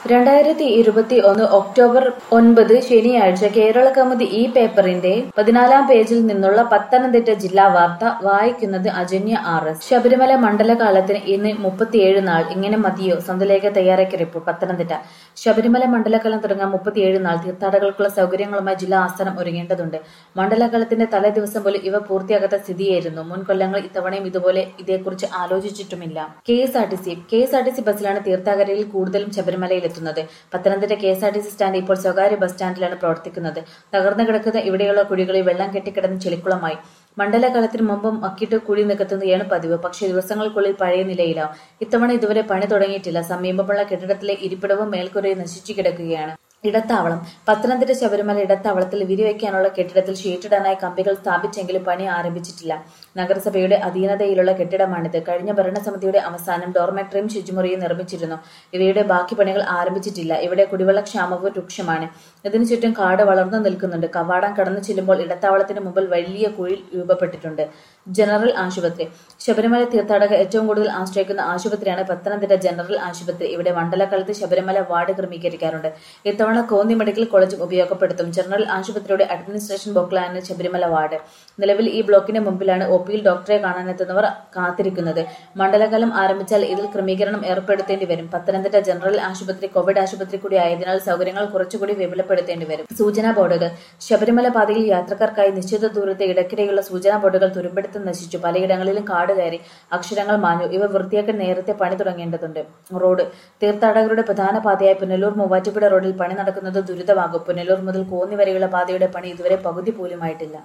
രണ്ടായിരത്തി ഇരുപത്തി ഒന്ന് ഒക്ടോബർ ഒൻപത് ശനിയാഴ്ച കേരള കൗമുദി ഈ പേപ്പറിന്റെ പതിനാലാം പേജിൽ നിന്നുള്ള പത്തനംതിട്ട ജില്ലാ വാർത്ത വായിക്കുന്നത് അജന്യ ആർ എസ് ശബരിമല മണ്ഡലകാലത്തിന് ഇന്ന് മുപ്പത്തിയേഴ് നാൾ ഇങ്ങനെ മതിയോ സ്വന്തലേഖ തയ്യാറാക്കിയ റിപ്പോർട്ട് പത്തനംതിട്ട ശബരിമല മണ്ഡലകാലം തുടങ്ങാൻ മുപ്പത്തിയേഴ് നാൾ തീർത്ഥാടകർക്കുള്ള സൗകര്യങ്ങളുമായി ജില്ലാ ആസ്ഥാനം ഒരുങ്ങേണ്ടതുണ്ട് മണ്ഡലകാലത്തിന്റെ തലേ ദിവസം പോലും ഇവ പൂർത്തിയാകാത്ത സ്ഥിതിയായിരുന്നു മുൻ കൊല്ലങ്ങളിൽ ഇത്തവണയും ഇതുപോലെ ഇതേക്കുറിച്ച് ആലോചിച്ചിട്ടുമില്ല K S R T C K S R T C ബസ്സിലാണ് തീർത്ഥാടകരിൽ കൂടുതലും ശബരിമലയിൽ എത്തുന്നത് Pathanamthitta K S R T C stand ഇപ്പോൾ സ്വകാര്യ ബസ് സ്റ്റാൻഡിലാണ് പ്രവർത്തിക്കുന്നത് തകർന്നു കിടക്കുന്ന ഇവിടെയുള്ള കുഴികളിൽ വെള്ളം കെട്ടിക്കിടന്ന് ചെളിക്കുളമായി മണ്ഡലകാലത്തിന് മുമ്പും അക്കിട്ട് കുഴി നികത്തുന്നതാണ് പതിവ് പക്ഷേ ദിവസങ്ങൾക്കുള്ളിൽ പഴയ നിലയിലാവും ഇത്തവണ ഇതുവരെ പണി തുടങ്ങിയിട്ടില്ല സമീപമുള്ള കെട്ടിടത്തിലെ ഇരിപ്പിടവും മേൽക്കൂരയും നശിച്ചു കിടക്കുകയാണ് ഇടത്താവളം പത്തനംതിട്ട ശബരിമല ഇടത്താവളത്തിൽ വിരിവയ്ക്കാനുള്ള കെട്ടിടത്തിൽ ഷീറ്റിടാനായി കമ്പികൾ സ്ഥാപിച്ചെങ്കിലും പണി ആരംഭിച്ചിട്ടില്ല നഗരസഭയുടെ അധീനതയിലുള്ള കെട്ടിടമാണിത് കഴിഞ്ഞ ഭരണസമിതിയുടെ അവസാനം ഡോർമെട്രിയും ശുചിമുറിയും നിർമ്മിച്ചിരുന്നു ഇവയുടെ ബാക്കി പണികൾ ആരംഭിച്ചിട്ടില്ല ഇവിടെ കുടിവെള്ള ക്ഷാമവും രൂക്ഷമാണ് ഇതിനു ചുറ്റും കാട് വളർന്നു നിൽക്കുന്നുണ്ട് കവാടം കടന്നു ചെല്ലുമ്പോൾ ഇടത്താവളത്തിന് മുമ്പിൽ വലിയ കുഴി രൂപപ്പെട്ടിട്ടുണ്ട് ജനറൽ ആശുപത്രി ശബരിമല തീർത്ഥാടകർ ഏറ്റവും കൂടുതൽ ആശ്രയിക്കുന്ന ആശുപത്രിയാണ് പത്തനംതിട്ട ജനറൽ ആശുപത്രി ഇവിടെ മണ്ഡലകാലത്ത് ശബരിമല വാർഡ് ക്രമീകരിക്കാറുണ്ട് ഇത്തവണ കോന്നി മെഡിക്കൽ കോളേജും ഉപയോഗപ്പെടുത്തും ജനറൽ ആശുപത്രിയുടെ അഡ്മിനിസ്ട്രേഷൻ ബ്ലോക്കിലാണ് ശബരിമല വാർഡ് നിലവിൽ ഈ ബ്ലോക്കിന് മുമ്പിലാണ് ഒ പിയിൽ ഡോക്ടറെ കാണാനെത്തുന്നവർ കാത്തിരിക്കുന്നത് മണ്ഡലകാലം ആരംഭിച്ചാൽ ഇതിൽ ക്രമീകരണം ഏർപ്പെടുത്തേണ്ടി വരും പത്തനംതിട്ട ജനറൽ ആശുപത്രി കോവിഡ് ആശുപത്രി കൂടി ആയതിനാൽ സൗകര്യങ്ങൾ കുറച്ചുകൂടി വിപുലപ്പെടുത്തേണ്ടി വരും സൂചനാ ബോർഡുകൾ ശബരിമല പാതയിൽ യാത്രക്കാർക്കായി നിശ്ചിത ദൂരത്തെ ഇടയ്ക്കിടെയുള്ള സൂചനാ ബോർഡുകൾ തുരുമ്പെടുത്ത് നശിച്ചു പലയിടങ്ങളിലും കാട് കയറി അക്ഷരങ്ങൾ മാഞ്ഞു ഇവ വൃത്തിയാക്കാൻ നേരത്തെ പണി തുടങ്ങേണ്ടതുണ്ട് റോഡ് തീർത്ഥാടകരുടെ പ്രധാന പാതയായ പുനലൂർ മൂവാറ്റുപുഴ റോഡിൽ പണി നടക്കുന്നത് ദുരിതമാകും പുനലൂർ മുതൽ കോന്നി വരെയുള്ള പാതയുടെ പണി ഇതുവരെ പകുതി പോലുമായിട്ടില്ല